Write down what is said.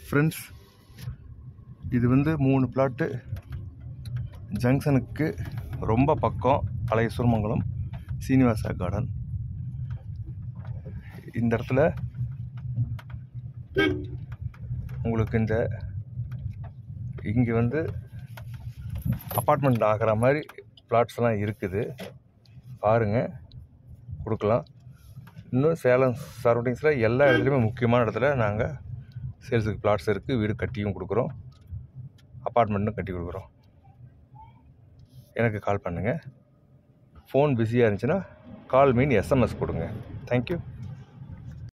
friends இது வந்து மூணு பிளாட்டு ஜங்ஷனுக்கு ரொம்ப பக்கம் பழைய சூர்மங்கலம் சீனிவாசா கார்டன் இந்த இடத்துல உங்களுக்கு இந்த இங்கே வந்து அப்பார்ட்மெண்ட் ஆகிற மாதிரி பிளாட்ஸ்லாம் இருக்குது பாருங்கள் கொடுக்கலாம் இன்னும் சேலம் சரௌண்டிங்ஸில் எல்லா இடத்துலையுமே முக்கியமான இடத்துல நாங்கள் சேல்ஸுக்கு பிளாட்ஸ் இருக்குது வீடு கட்டியும் கொடுக்குறோம் அப்பார்ட்மெண்ட்டும் கட்டி கொடுக்குறோம் எனக்கு கால் பண்ணுங்கள் ஃபோன் பிஸியாக இருந்துச்சுன்னா கால் மீன் எஸ்எம்எஸ் கொடுங்க தேங்க்யூ